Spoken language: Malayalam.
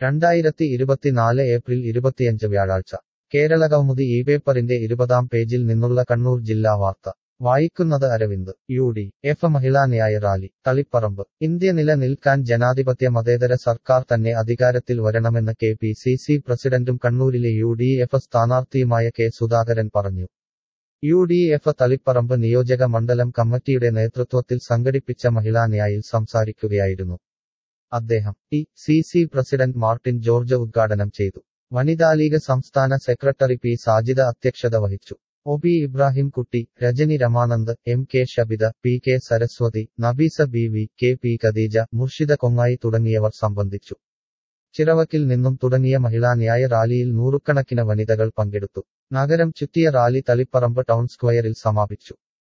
രണ്ടായിരത്തി ഇരുപത്തിനാല് ഏപ്രിൽ ഇരുപത്തിയഞ്ച് വ്യാഴാഴ്ച കേരള കൗമുദി ഈ പേപ്പറിന്റെ ഇരുപതാം പേജിൽ നിന്നുള്ള കണ്ണൂർ ജില്ലാ വാർത്ത വായിക്കുന്നത് Aravind U D F Mahila Nyay rally Taliparamba India നിലനിൽക്കാൻ ജനാധിപത്യ മതേതര സർക്കാർ തന്നെ അധികാരത്തിൽ വരണമെന്ന് കെ പി സി സി പ്രസിഡന്റും കണ്ണൂരിലെ യു ഡി എഫ് സ്ഥാനാർത്ഥിയുമായ കെ സുധാകരൻ പറഞ്ഞു യു ഡി എഫ് തളിപ്പറമ്പ് നിയോജക മണ്ഡലം കമ്മിറ്റിയുടെ നേതൃത്വത്തിൽ സംഘടിപ്പിച്ച മഹിളാ ന്യായിൽ സംസാരിക്കുകയായിരുന്നു അദ്ദേഹം T C C president Martin George ഉദ്ഘാടനം ചെയ്തു വനിതാ ലീഗ് സംസ്ഥാന സെക്രട്ടറി പി സാജിദ അധ്യക്ഷത വഹിച്ചു O P Ibrahim Kutty Rajani Ramanand M K Shabitha P K Saraswathi Nabeesa B V K P Khadeeja Murshida Kongayi തുടങ്ങിയവർ സംബന്ധിച്ചു ചിറവക്കിൽ നിന്നും തുടങ്ങിയ മഹിളാ ന്യായ റാലിയിൽ നൂറുകണക്കിന് വനിതകൾ പങ്കെടുത്തു നഗരം ചുറ്റിയ റാലി തളിപ്പറമ്പ് ടൗൺ സ്ക്വയറിൽ സമാപിച്ചു